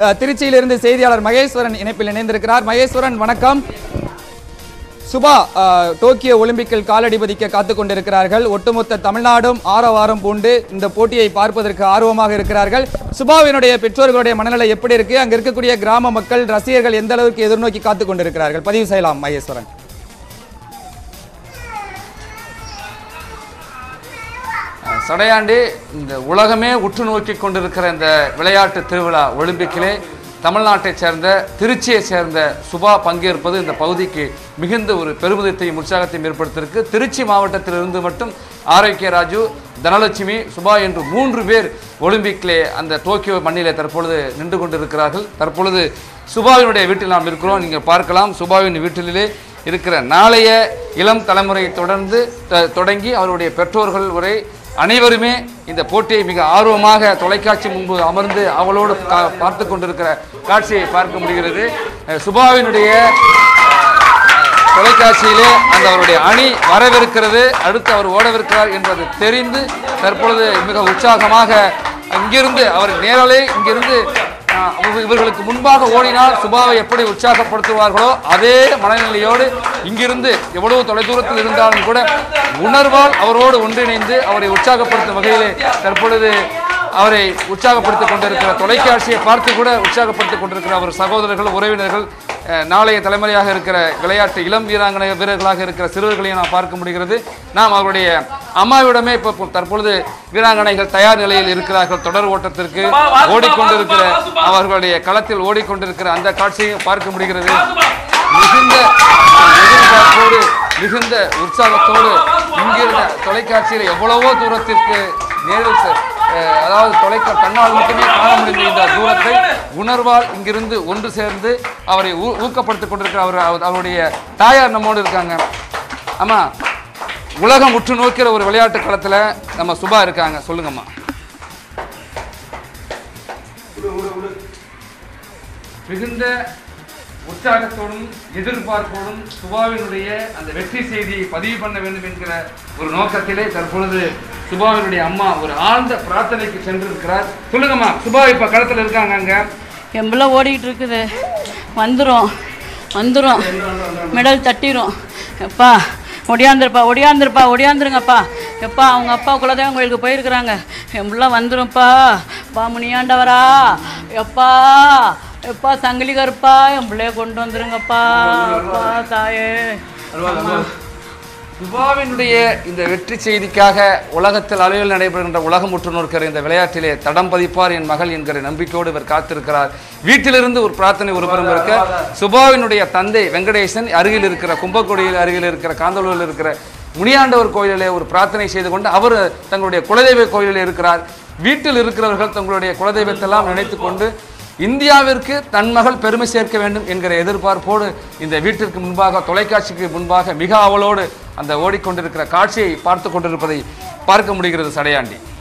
அஹ், திருச்சியிலிருந்து செய்தியாளர் மகேஸ்வரன் இணைப்பில் இணைந்திருக்கிறார் மகேஸ்வரன் வணக்கம் சுபா அஹ், டோக்கியோ ஒலிம்பிக்கில் காலடி பதிக்க காத்துக் கொண்டிருக்கிறார்கள் ஒட்டுமொத்த தமிழ்நாடும் ஆரவாரம் பூண்டு இந்த போட்டியை பார்ப்பதற்கு ஆர்வமாக இருக்கிறார்கள் சுபாவினுடைய பெற்றோர்களுடைய மனநிலை எப்படி இருக்கு அங்க இருக்கக்கூடிய கிராம மக்கள் ரசிகர்கள் எந்த அளவுக்கு எதிர்நோக்கி காத்துக் கொண்டிருக்கிறார்கள் பதிவு செய்யலாம் மகேஸ்வரன் சடையாண்டி இந்த உலகமே உற்று நோக்கி கொண்டிருக்கிற இந்த விளையாட்டு திருவிழா ஒலிம்பிக்கிலே தமிழ்நாட்டைச் சேர்ந்த திருச்சியைச் சேர்ந்த சுபா பங்கேற்பது இந்த பகுதிக்கு மிகுந்த ஒரு பெருமிதத்தையும் உற்சாகத்தையும் ஏற்படுத்தியிருக்கு திருச்சி மாவட்டத்திலிருந்து மட்டும் ஆரோக்கிய ராஜு தனலட்சுமி சுபா என்று மூன்று பேர் ஒலிம்பிக்கிலே அந்த டோக்கியோ மண்ணிலே தற்பொழுது நின்று கொண்டிருக்கிறார்கள் தற்பொழுது சுபாவினுடைய வீட்டில் நாம் இருக்கிறோம் நீங்கள் பார்க்கலாம் சுபாவின் வீட்டிலே இருக்கிற நாளைய இளம் தலைமுறையை தொடர்ந்து த- தொடங்கி அவருடைய பெற்றோர்கள் வரை அனைவருமே இந்த போட்டியை மிக ஆர்வமாக தொலைக்காட்சி முன்பு அமர்ந்து அவளோடு கா- பார்த்து கொண்டிருக்கிற காட்சியை பார்க்க முடிகிறது அஹ் சுபாவினுடைய அஹ், தொலைக்காட்சியிலே அந்த அவருடைய அணி வரவிருக்கிறது அடுத்து அவர் ஓடவிருக்கிறார் என்பது தெரிந்து தற்பொழுது மிக உற்சாகமாக இங்கிருந்து அவர் நேரலே இங்கிருந்து ஆஹ், இவ- இவர்களுக்கு முன்பாக ஓடினால் சுபாவை எப்படி உற்சாகப்படுத்துவார்களோ அதே மனநிலையோடு இங்கிருந்து எவ்வளவு தொலைதூரத்தில் இருந்தாலும் கூட உணர்வால் அவரோடு ஒன்றிணைந்து அவரை உற்சாகப்படுத்தும் வகையிலே தற்பொழுது அவரை உற்சாகப்படுத்திக் கொண்டிருக்கிற தொலைக்காட்சியை பார்த்து கூட உற்சாகப்படுத்திக் கொண்டிருக்கிற அவர் சகோதரர்கள் உறவினர்கள் அஹ், நாளைய தலைமுறையாக இருக்கிற விளையாட்டு இளம் வீராங்கனை வீரர்களாக இருக்கிற சிறுவர்களையும் நாம் பார்க்க முடிகிறது நாம் அவருடைய அம்மாவிடமே இப்போ தற்பொழுது வீராங்கனைகள் தயார் நிலையில் இருக்கிறார்கள் தொடர் ஓட்டத்திற்கு ஓடிக்கொண்டிருக்கிற அவர்களுடைய களத்தில் ஓடிக்கொண்டிருக்கிற அந்த காட்சியையும் பார்க்க முடிகிறது மிகுந்த எதிர்பார்ப்போடு மிகுந்த உற்சாகத்தோடு இங்கிருந்த தொலைக்காட்சியில் எவ்வளவோ தூரத்திற்கு நேரில் செ- அஹ், அதாவது தொலைக்கா கண்ணால் மட்டுமே காண முடிந்த இந்த தூரத்தை உணர்வால் இங்கிருந்து ஒன்று சேர்ந்து அவரை ஊ- ஊக்கப்படுத்திக் கொண்டிருக்கிற அவர் அவர்- அவருடைய தாயார் நம்மோடு இருக்காங்க ஆமா உலகம் உற்று நோக்கிற ஒரு விளையாட்டு களத்துல நம்ம சுபா இருக்காங்க சொல்லுங்கம்மா மிகுந்த உற்சாகத்தோடும் எதிர்பார்ப்போடும் சுபாவினுடைய அந்த வெற்றி செய்தியை பதிவு பண்ண வேண்டும் என்கிற ஒரு நோக்கத்திலே தற்பொழுது சுபாவினுடைய அம்மா ஒரு ஆழ்ந்த பிரார்த்தனைக்கு சென்றிருக்கிறார் சொல்லுங்கம்மா சுபா இப்ப களத்துல இருக்காங்க அங்க எம்பெல்லாம் ஓடிக்கிட்டு இருக்குது வந்துடும் வந்துடும் மெடல் தட்டிரும் எப்பா ஒடியாந்துருப்பா ஒடியாந்துருப்பா ஒடியாந்துருங்கப்பா எப்பா அவங்க அப்பா குலதெய்வம் கோயிலுக்கு போயிருக்கிறாங்க எம்பெல்லாம் வந்துரும்ப்பா பா முனியாண்டவரா எப்பா எப்பா சங்கிலி கருப்பா என் பிள்ளைய கொண்டு வந்துருங்கப்பா அப்பா தாயே சுபாவினுடைய இந்த வெற்றி செய்திக்காக உலகத்தில் அளவில் நடைபெறுகின்ற உலகம் உற்று நோக்கிற இந்த விளையாட்டிலே தடம் பதிப்பார் என் மகள் என்கிற நம்பிக்கையோடு இவர் காத்திருக்கிறார் வீட்டிலிருந்து ஒரு பிரார்த்தனை ஒரு புறம் இருக்க சுபாவினுடைய தந்தை வெங்கடேசன் அருகில் இருக்கிற கும்பக்கோடியில் அருகில் இருக்கிற காந்தலூரில் இருக்கிற முனியாண்டவர் கோயிலிலே ஒரு பிரார்த்தனை செய்து கொண்டு அவர் தங்களுடைய குலதெய்வ கோயிலில் இருக்கிறார் வீட்டில் இருக்கிறவர்கள் தங்களுடைய குலதெய்வத்தெல்லாம் நினைத்து கொண்டு இந்தியாவிற்கு தன் மகள் பெருமை சேர்க்க வேண்டும் என்கிற எதிர்பார்ப்போடு இந்த வீட்டிற்கு முன்பாக தொலைக்காட்சிக்கு முன்பாக மிக அவளோடு அந்த ஓடிக்கொண்டிருக்கிற காட்சியை பார்த்து கொண்டிருப்பதை பார்க்க முடிகிறது சடையாண்டி